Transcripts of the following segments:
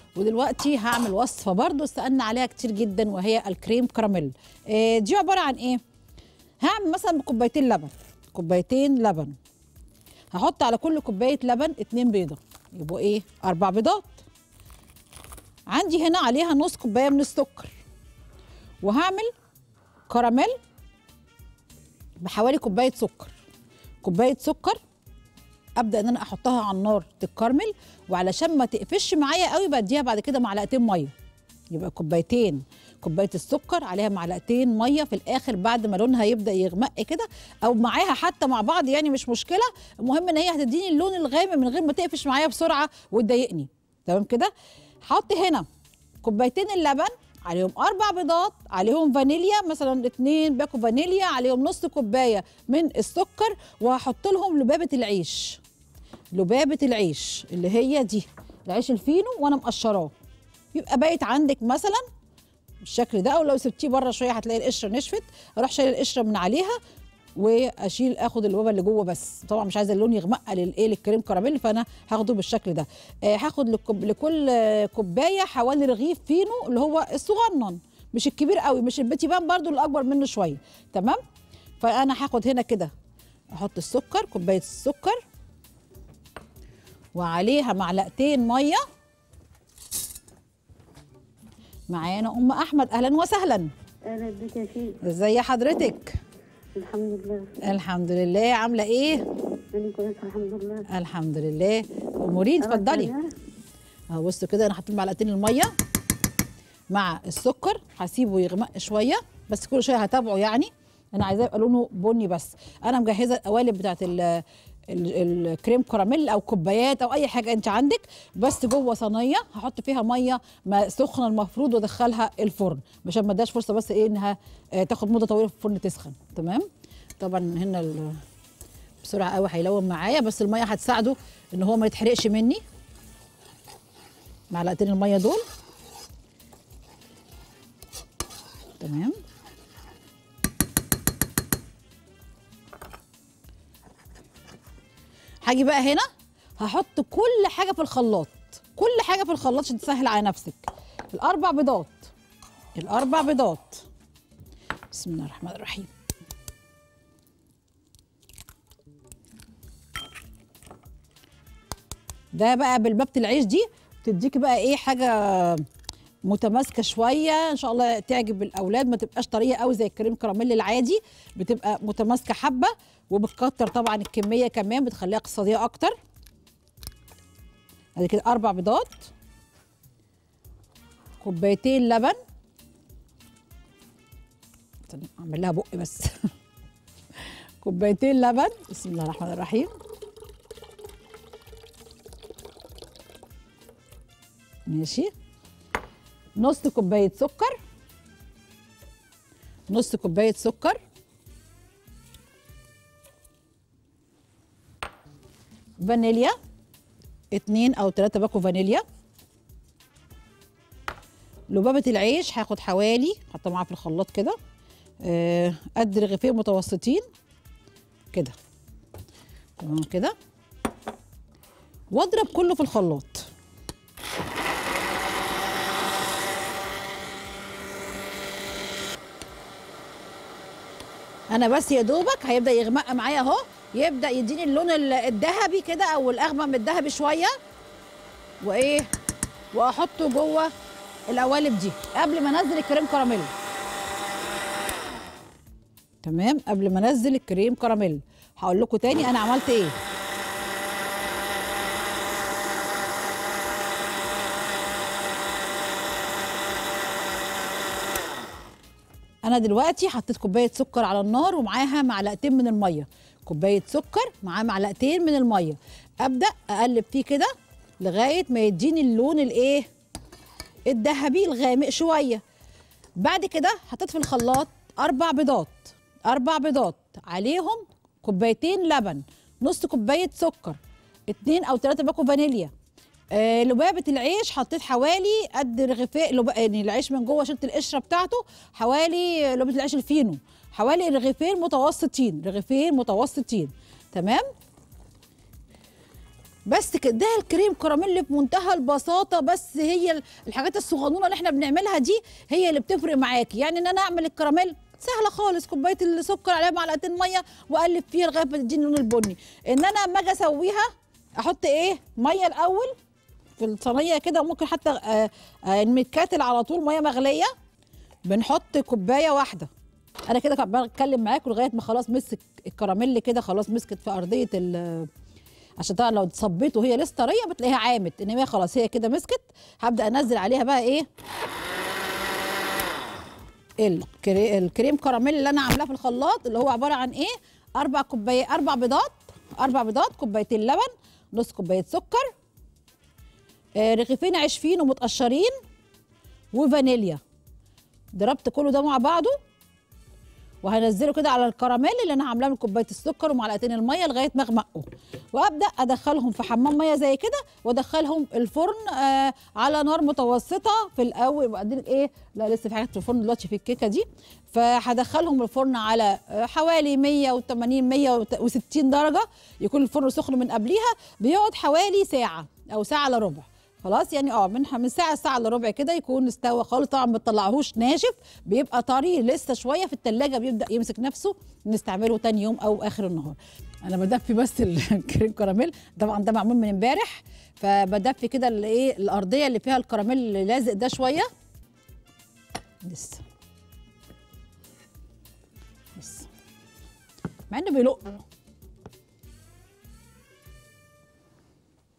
ودلوقتي هعمل وصفه برضو سالنا عليها كتير جدا وهي الكريم كراميل آه، دي عباره عن ايه هعمل مثلا بكوبايتين لبن كوبايتين لبن هحط على كل كوبايه لبن اتنين بيضه يبقوا ايه اربع بيضات عندي هنا عليها نص كوبايه من السكر وهعمل كراميل بحوالي كوبايه سكر كوبايه سكر ابدا ان انا احطها على النار تتكرمل وعلشان ما تقفش معايا قوي بديها بعد كده معلقتين ميه يبقى كوبايتين كوبايه السكر عليها معلقتين ميه في الاخر بعد ما لونها يبدا يغمق كده او معاها حتى مع بعض يعني مش مشكله المهم ان هي هتديني اللون الغامق من غير ما تقفش معايا بسرعه وتضايقني تمام كده حط هنا كوبايتين اللبن عليهم اربع بيضات عليهم فانيليا مثلا اتنين باكو فانيليا عليهم نص كوبايه من السكر وهحط لهم لبابه العيش لبابه العيش اللي هي دي العيش الفينو وانا مقشراه يبقى بايت عندك مثلا بالشكل ده او لو سبتيه بره شويه هتلاقي القشره نشفت اروح شايل القشره من عليها واشيل اخد البابا اللي جوه بس طبعا مش عايزه اللون يغمق للايه للكريم كراميل فانا هاخده بالشكل ده آه هاخد لكب لكل آه، كوبايه حوالي رغيف فينو اللي هو الصغنن مش الكبير قوي مش البيتي بان برضو اللي اكبر منه شويه تمام فانا هاخد هنا كده احط السكر كوبايه السكر وعليها معلقتين ميه معانا ام احمد اهلا وسهلا اهلا بك يا شيخ ازي حضرتك الحمد لله الحمد لله عامله ايه انا كويسه الحمد لله الحمد لله امورين اتفضلي اهو بصوا كده انا حطيت معلقتين الميه مع السكر هسيبه يغمق شويه بس كل شويه هتابعه يعني انا عايزاه يبقى لونه بني بس انا مجهزه القوالب بتاعت ال ال- الكريم كراميل او كوبايات او اي حاجه انت عندك بس جوه صينيه هحط فيها ميه ما سخنه المفروض وادخلها الفرن عشان ما اداش فرصه بس ايه انها آه، تاخد مده طويله في الفرن تسخن تمام طبعا هنا ال- بسرعه قوي هيلون معايا بس الميه هتساعده ان هو ما يتحرقش مني معلقتين الميه دول تمام هاجي بقى هنا هحط كل حاجه في الخلاط كل حاجه في الخلاط عشان تسهل على نفسك الاربع بيضات الاربع بيضات بسم الله الرحمن الرحيم ده بقى بالبابة العيش دي بتديكي بقى ايه حاجه متماسكه شويه ان شاء الله تعجب الاولاد ما تبقاش طريه قوي زي الكريم كراميل العادي بتبقى متماسكه حبه وبتكتر طبعا الكميه كمان بتخليها اقتصاديه اكتر ادي كده اربع بيضات كوبايتين لبن استنى اعمل لها بق بس كوبايتين لبن بسم الله الرحمن الرحيم ماشي نص كوباية سكر نص كوباية سكر فانيليا اتنين او تلاتة باكو فانيليا لبابة العيش هاخد حوالي حاطة معاها في الخلاط كده آه، قد رغيفين متوسطين كده تمام كده واضرب كله في الخلاط انا بس يا دوبك هيبدا يغمق معايا اهو يبدا يديني اللون ال- الذهبي كده او الاغمق من الذهبي شويه وايه واحطه جوه القوالب دي قبل ما انزل الكريم كراميل تمام قبل ما انزل الكريم كراميل هقول لكم تاني انا عملت ايه انا دلوقتي حطيت كوبايه سكر على النار ومعاها معلقتين من الميه كوبايه سكر معاه معلقتين من الميه ابدا اقلب فيه كده لغايه ما يديني اللون الايه الذهبي الغامق شويه بعد كده حطيت في الخلاط اربع بيضات اربع بيضات عليهم كوبايتين لبن نص كوبايه سكر اتنين او تلاته باكو فانيليا آه لبابه العيش حطيت حوالي قد رغيفين لب... يعني العيش من جوه شلت القشره بتاعته حوالي لبابه العيش الفينو حوالي رغيفين متوسطين رغيفين متوسطين تمام بس كده ده الكريم كراميل بمنتهى البساطه بس هي ال- الحاجات الصغنونه اللي احنا بنعملها دي هي اللي بتفرق معاكي يعني ان انا اعمل الكراميل سهله خالص كوبايه السكر عليها معلقتين ميه واقلب فيها لغايه ما تديني اللون البني ان انا اما اجي اسويها احط ايه ميه الاول في الصينيه كده ممكن حتى آه، آه، المتكاتل على طول ميه مغليه بنحط كوبايه واحده انا كده كنت بتكلم معاكم لغايه ما خلاص مسك الكراميل كده خلاص مسكت في ارضيه ال عشان طبعا لو صبيت وهي لسه طريه بتلاقيها عامت انما هي خلاص هي كده مسكت هبدا انزل عليها بقى ايه الكري... الكريم كراميل اللي انا عاملاه في الخلاط اللي هو عباره عن ايه اربع كوبايات اربع بيضات اربع بيضات كوبايتين لبن نص كوبايه سكر آه رغيفين عيش فين ومتقشرين وفانيليا ضربت كله ده مع بعضه وهنزله كده على الكراميل اللي انا عاملاه من كوبايه السكر ومعلقتين الميه لغايه ما اغمقوا وابدا ادخلهم في حمام ميه زي كده وادخلهم الفرن آه على نار متوسطه في الاول وبعدين ايه لا لسه في حاجات في الفرن دلوقتي في الكيكه دي فهدخلهم الفرن على آه، حوالي 180 160 درجه يكون الفرن سخن من قبليها بيقعد حوالي ساعه او ساعه الا ربع خلاص يعني اه من من ساعه ساعه الا ربع كده يكون استوى خالص طبعا ما تطلعهوش ناشف بيبقى طري لسه شويه في التلاجة بيبدا يمسك نفسه نستعمله تاني يوم او اخر النهار انا بدفي بس الكريم كراميل طبعا ده معمول من امبارح فبدفي كده الايه الارضيه اللي فيها الكراميل اللي لازق ده شويه لسه لسه مع انه بيلق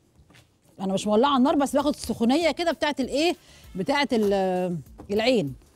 انا مش مولعه النار بس باخد السخونيه كده بتاعت الايه بتاعت ال- العين